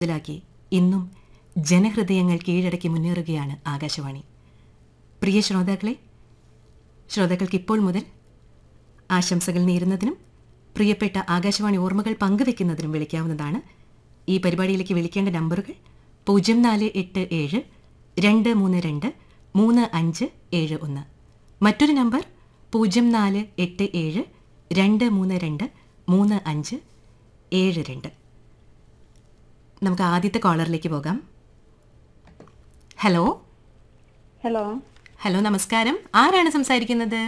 ലാക്കി ഇന്നും ജനഹൃദയങ്ങൾ കീഴടക്കി മുന്നേറുകയാണ് ആകാശവാണി പ്രിയ ശ്രോതാക്കളെ ശ്രോതാക്കൾക്ക് ഇപ്പോൾ മുതൽ ആശംസകൾ നേരുന്നതിനും പ്രിയപ്പെട്ട ആകാശവാണി ഓർമ്മകൾ പങ്കുവെക്കുന്നതിനും വിളിക്കാവുന്നതാണ് ഈ പരിപാടിയിലേക്ക് വിളിക്കേണ്ട നമ്പറുകൾ പൂജ്യം നാല് എട്ട് ഏഴ് രണ്ട് മൂന്ന് രണ്ട് മൂന്ന് അഞ്ച് ഏഴ് ഒന്ന് മറ്റൊരു നമ്പർ പൂജ്യം നാല് എട്ട് ഏഴ് രണ്ട് മൂന്ന് രണ്ട് മൂന്ന് അഞ്ച് ഏഴ് രണ്ട് നമുക്ക് ആദ്യത്തെ കോളറിലേക്ക് പോകാം ഹലോ ഹലോ ഹലോ നമസ്കാരം ആരാണ് സംസാരിക്കുന്നത്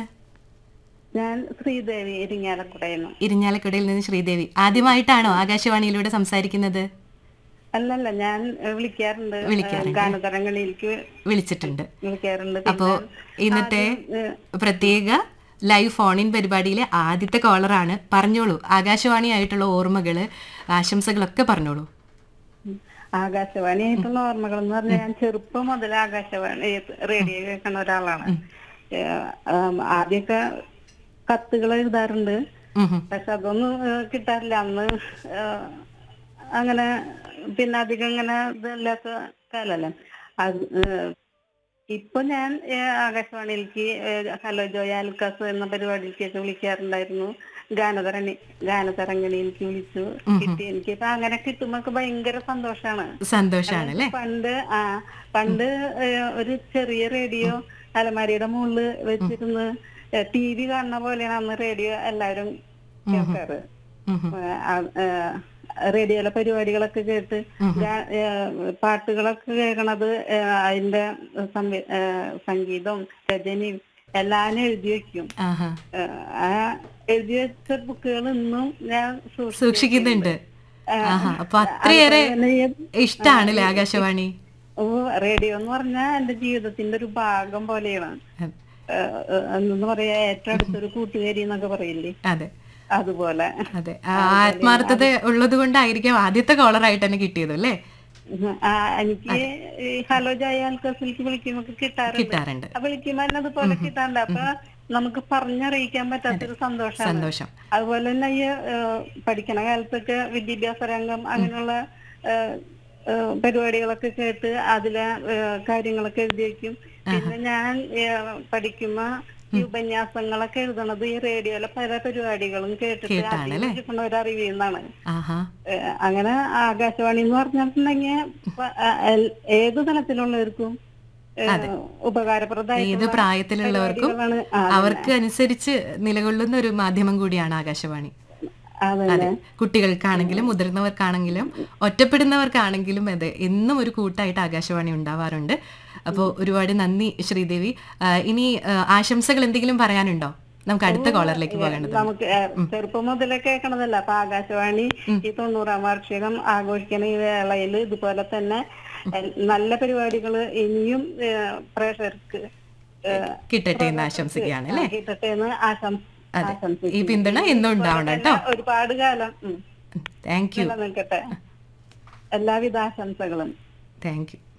ഞാൻ ശ്രീദേവി ഇരിങ്ങാലക്കുടയെന്ന് ഇരിഞ്ഞാലക്കുടയിൽ നിന്ന് ശ്രീദേവി ആദ്യമായിട്ടാണോ ആകാശവാണിയിലൂടെ സംസാരിക്കുന്നത് അല്ലല്ല ഞാൻ ഏഹ്, വിളിക്കാറുണ്ട് വിളിക്കാറുണ്ട്. ഗാനതരങ്ങളിലേക്ക് വിളിച്ചിട്ടുണ്ട് വിളിക്കാറുണ്ട് അപ്പോ പിന്നെ ഇന്നത്തെ ഏഹ്, പ്രത്യേക ലൈവ് ഫോൺ ഇൻ പരിപാടിയിലെ ആദ്യത്തെ കോളറാണ് പറഞ്ഞോളൂ ആകാശവാണിയായിട്ടുള്ള ഓർമ്മകള് ആശംസകളൊക്കെ പറഞ്ഞോളൂ ഉം, ആകാശവാണിയായിട്ടുള്ള ഓർമ്മകൾ എന്ന് പറഞ്ഞാൽ ഞാൻ ചെറുപ്പം മുതൽ ആകാശവാണി റേഡിയോ കേൾക്കുന്ന ഒരാളാണ് ഏഹ്, ആം, ആദ്യമൊക്കെ കത്തുകൾ എഴുതാറുണ്ട് ഉം ഹും. പക്ഷെ അതൊന്നും ഏഹ്, കിട്ടാറില്ല അന്ന് ഏഹ്, അങ്ങനെ പിന്നെ അധികം ഇങ്ങനെ ഇതില്ലാത്ത കാലല്ലേ അത് ഏഹ്, ഇപ്പൊ ഞാൻ ഏഹ്, ആകാശവാണിയിലേക്ക് ഏഹ്, ഹലോ ജോയ അൽക്കാസ് എന്ന പരിപാടിയിലേക്കൊക്കെ വിളിക്കാറുണ്ടായിരുന്നു ഗാനതരണി ഗാനതരംഗണിയിലേക്ക് വിളിച്ചു കിട്ടി എനിക്ക് ഇപ്പൊ അങ്ങനെ കിട്ടുമ്പോ ഭയങ്കര സന്തോഷാണ് സന്തോഷാണ് അല്ലേ പണ്ട് ആ പണ്ട് ഏഹ്, ഒരു ചെറിയ റേഡിയോ അലമാരിയുടെ മുകളില് വെച്ചിരുന്ന് ടി വി കാണുന്ന പോലെയാണ് അന്ന് റേഡിയോ എല്ലാവരും കേൾക്കാറ് ഉം ഹും. ഏഹ്, ആ- ഏഹ്, റേഡിയോയിലെ പരിപാടികളൊക്കെ കേട്ട് ഗാ- ഏഹ്, പാട്ടുകളൊക്കെ കേൾക്കണത് ഏഹ്, അതിന്റെ സംവി- ഏഹ്, സംഗീതവും രചനയും എല്ലാം എഴുതി വെക്കും ആഹാ ഏഹ്, ആ എഴുതി വെച്ച ബുക്കുകൾ ഇന്നും ഞാൻ സൂക്ഷിച്ചു സൂക്ഷിക്കുന്നുണ്ട് ഏഹ്, ആഹാ അപ്പൊ അത്രയേറെ അതുപോലെ തന്നെ ഈ- ഇഷ്ടാണല്ലേ ആകാശവാണി ഓ റേഡിയോ എന്ന് പറഞ്ഞാൽ എന്റെ ജീവിതത്തിന്റെ ഒരു ഭാഗം പോലെയാണ് ഏഹ്, ഏഹ്, എന്തെന്ന് പറയാ ഏറ്റവും അടുത്തൊരു കൂട്ടുകാരി എന്നൊക്കെ പറയില്ലേ അതെ അതുപോലെ അതെ ആ ആത്മാർത്ഥത ഉള്ളത് കൊണ്ടായിരിക്കാം ആദ്യത്തെ കോളറായിട്ട് തന്നെ കിട്ടിയത് അല്ലേ ഉം, ആ, എനിക്ക് ഈ ഹലോ ജയ ആൽക്കസിലേക്ക് വിളിക്കുമ്പോ കിട്ടാറുണ്ട് കിട്ടാറുണ്ട് ആ വിളിക്കുമ്പോ തന്നെ അതുപോലെ കിട്ടാറുണ്ട് അപ്പൊ നമുക്ക് പറഞ്ഞറിയിക്കാൻ പറ്റാത്തൊരു സന്തോഷമാണ് സന്തോഷം അതുപോലെ തന്നെ ഈ ഏഹ്, പഠിക്കണ കാലത്തൊക്കെ വിദ്യാഭ്യാസ രംഗം അങ്ങനെയുള്ള ഏഹ്, ഏഹ്, പരിപാടികളൊക്കെ കേട്ട് അതിലെ ഏഹ്, കാര്യങ്ങളൊക്കെ എഴുതി വെക്കും പിന്നെ ഞാൻ ഏഹ്, പഠിക്കുമ്പോ ഈ ഉപന്യാസങ്ങളൊക്കെ എഴുതണത് ഈ റേഡിയോയിലെ പല പരിപാടികളും കേട്ടിട്ട് കേട്ടാണ് അതിൽ കിട്ടുന്ന ഒരു അറിവിൽ നിന്നാണ് ആഹാ ഏഹ്, അങ്ങനെ ആകാശവാണി എന്ന് പറഞ്ഞിട്ടുണ്ടെങ്കിൽ പ- ആ, എൽ- ഏത് തലത്തിലുള്ളവർക്കും ഏഹ്, ഉപകാരപ്രദമായിട്ടുള്ള ഏത് പ്രായത്തിലുള്ളവർക്കും പരിപാടികളാണ്. ആ, അവർക്ക് അനുസരിച്ച് നിലകൊള്ളുന്ന ഒരു മാധ്യമം കൂടിയാണ് ആകാശവാണി അതെ അതെ കുട്ടികൾക്കാണെങ്കിലും മുതിർന്നവർക്കാണെങ്കിലും ഒറ്റപ്പെടുന്നവർക്കാണെങ്കിലും അതെ എന്നും ഒരു കൂട്ടായിട്ട് ആകാശവാണി ഉണ്ടാവാറുണ്ട് അപ്പോൾ ഒരുപാട് നന്ദി ശ്രീദേവി ആ, ഇനി ആ, ആശംസകൾ എന്തെങ്കിലും പറയാനുണ്ടോ നമുക്ക് അടുത്ത കോളറിലേക്ക് പോകേണ്ടത് നമുക്ക് ഏഹ്, ചെറുപ്പം മുതലേ കേൾക്കണതല്ല അപ്പൊ ആകാശവാണി ഈ തൊണ്ണൂറാം വാർഷികം ആഘോഷിക്കുന്ന ഈ വേളയിൽ ഇതുപോലെ തന്നെ എൽ- നല്ല പരിപാടികൾ ഇനിയും ഏഹ്, പ്രേക്ഷകർക്ക് ഏഹ്, കിട്ടട്ടെ എന്ന് ആശംസിക്കുകയാണ് അല്ലേ കിട്ടട്ടെ എന്ന് ആശം അതെ ഈ ആശംസിക്കുന്നു. പിന്തുണ എന്നും ഉണ്ടാവണം കേട്ടോ ഒരുപാട് കാലം ഉം, താങ്ക് യു നിലനിൽക്കട്ടെ എല്ലാവിധ ആശംസകളും താങ്ക് യു